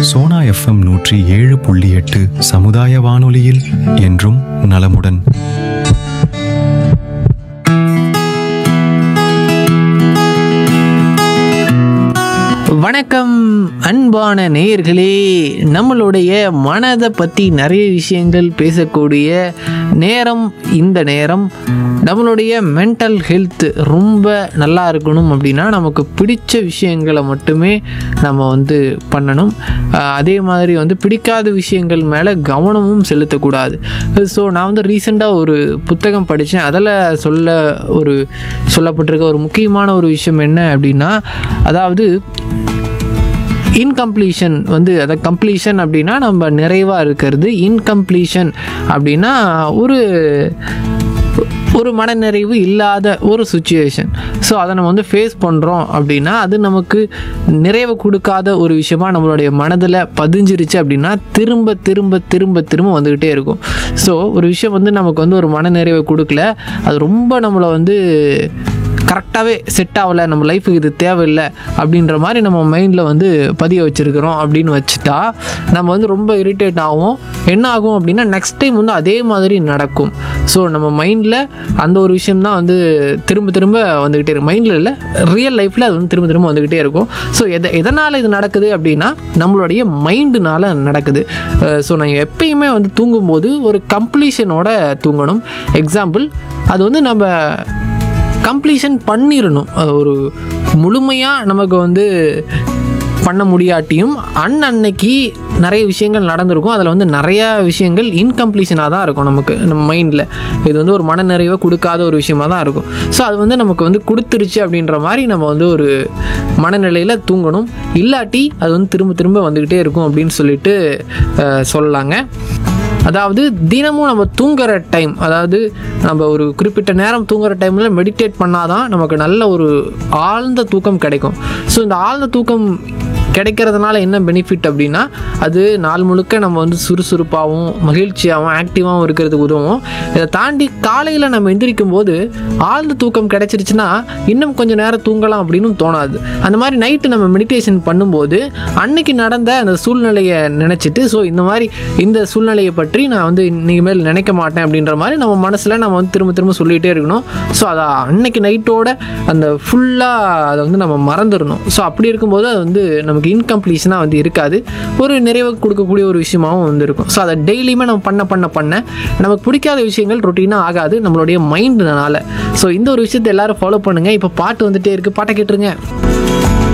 Sona FM நூற்றி ஏழு புள்ளி எட்டு சமுதாய வானொலியில் என்றும் நலமுடன் வணக்கம் அன்பான நேயர்களே நம்மளுடைய மனதை பற்றி நிறைய விஷயங்கள் பேசக்கூடிய நேரம் இந்த நேரம் நம்மளுடைய மென்டல் ஹெல்த் ரொம்ப நல்லா இருக்கணும் அப்படின்னா நமக்கு பிடிச்ச விஷயங்களை மட்டுமே நம்ம வந்து பண்ணணும் ஆஹ் அதே மாதிரி வந்து பிடிக்காத விஷயங்கள் மேலே கவனமும் செலுத்தக்கூடாது ஸோ நான் வந்து ரீசெண்டாக ஒரு புத்தகம் படித்தேன் அதில் சொல்ல ஒரு சொல்லப்பட்டிருக்க ஒரு முக்கியமான ஒரு விஷயம் என்ன அப்படின்னா அதாவது இன்கம்ப்ளீஷன் வந்து அதை கம்ப்ளீஷன் அப்படின்னா நம்ம நிறைவாக இருக்கிறது இன்கம்ப்ளீஷன் அப்படின்னா ஒரு ஒரு மனநிறைவு இல்லாத ஒரு சுச்சுவேஷன் ஸோ அதை நம்ம வந்து ஃபேஸ் பண்ணுறோம் அப்படின்னா அது நமக்கு நிறைவு கொடுக்காத ஒரு விஷயமா நம்மளுடைய மனதில் பதிஞ்சிருச்சு அப்படின்னா திரும்ப திரும்ப திரும்ப திரும்ப வந்துக்கிட்டே இருக்கும் ஸோ ஒரு விஷயம் வந்து நமக்கு வந்து ஒரு மனநிறைவை கொடுக்கல அது ரொம்ப நம்மளை வந்து கரெக்டாகவே செட் ஆகலை நம்ம லைஃபுக்கு இது தேவையில்லை அப்படின்ற மாதிரி நம்ம மைண்டில் வந்து பதிய வச்சுருக்கிறோம் அப்படின்னு வச்சுட்டா நம்ம வந்து ரொம்ப இரிட்டேட் ஆகும் என்ன ஆகும் அப்படின்னா நெக்ஸ்ட் டைம் வந்து அதே மாதிரி நடக்கும் ஸோ நம்ம மைண்டில் அந்த ஒரு விஷயம் தான் வந்து திரும்ப திரும்ப வந்துக்கிட்டே இருக்கும் மைண்டில் இல்லை ரியல் லைஃப்பில் அது வந்து திரும்ப திரும்ப வந்துக்கிட்டே இருக்கும் ஸோ எதை எதனால் இது நடக்குது அப்படின்னா நம்மளுடைய மைண்டுனால நடக்குது ஸோ நான் எப்பயுமே வந்து தூங்கும்போது ஒரு கம்ப்ளீஷனோட தூங்கணும் எக்ஸாம்பிள் அது வந்து நம்ம கம்ப்ளீஷன் பண்ணிடணும் அது ஒரு முழுமையாக நமக்கு வந்து பண்ண முடியாட்டியும் அன்னன்னைக்கு நிறைய விஷயங்கள் நடந்திருக்கும் அதில் வந்து நிறையா விஷயங்கள் இன்கம்ப்ளீஷனாக தான் இருக்கும் நமக்கு நம்ம மைண்டில் இது வந்து ஒரு மனநிறைவை கொடுக்காத ஒரு விஷயமா தான் இருக்கும் ஸோ அது வந்து நமக்கு வந்து கொடுத்துருச்சு அப்படின்ற மாதிரி நம்ம வந்து ஒரு மனநிலையில் தூங்கணும் இல்லாட்டி அது வந்து திரும்ப திரும்ப வந்துக்கிட்டே இருக்கும் அப்படின்னு சொல்லிட்டு அஹ், சொல்லலாங்க அதாவது தினமும் நம்ம தூங்குற டைம் அதாவது நம்ம ஒரு குறிப்பிட்ட நேரம் தூங்குற டைமில் மெடிடேட் பண்ணாதான் நமக்கு நல்ல ஒரு ஆழ்ந்த தூக்கம் கிடைக்கும் ஸோ இந்த ஆழ்ந்த தூக்கம் கிடைக்கிறதுனால என்ன பெனிஃபிட் அப்படின்னா அது நாள் முழுக்க நம்ம வந்து சுறுசுறுப்பாகவும் மகிழ்ச்சியாகவும் ஆக்டிவாகவும் இருக்கிறதுக்கு உதவும் இதை தாண்டி காலையில் நம்ம எந்திரிக்கும் போது ஆழ்ந்த தூக்கம் கிடைச்சிருச்சுன்னா இன்னும் கொஞ்சம் நேரம் தூங்கலாம் அப்படின்னு தோணாது அந்த மாதிரி நைட்டு நம்ம மெடிடேஷன் பண்ணும்போது அன்னைக்கு நடந்த அந்த சூழ்நிலையை நினச்சிட்டு ஸோ இந்த மாதிரி இந்த சூழ்நிலையை பற்றி நான் வந்து இன்னைக்கு மேல் நினைக்க மாட்டேன் அப்படின்ற மாதிரி நம்ம மனசில் நம்ம வந்து திரும்ப திரும்ப சொல்லிகிட்டே இருக்கணும் ஸோ அதை அன்னைக்கு நைட்டோட அந்த ஃபுல்லாக அதை வந்து நம்ம மறந்துடணும் ஸோ அப்படி இருக்கும்போது அது வந்து நமக்கு இன்கம்ப்ளீஷனாக வந்து இருக்காது ஒரு நிறைவு கொடுக்கக்கூடிய ஒரு விஷயமாகவும் வந்து இருக்கும் ஸோ அதை டெய்லியுமே நம்ம பண்ண பண்ண பண்ண நமக்கு பிடிக்காத விஷயங்கள் ரொட்டீனாக ஆகாது நம்மளுடைய மைண்டுனால ஸோ இந்த ஒரு விஷயத்தை எல்லாரும் ஃபாலோ பண்ணுங்கள் இப்போ பாட்டு வந்துட்டே இருக்குது பாட்டை கேட்டுருங்க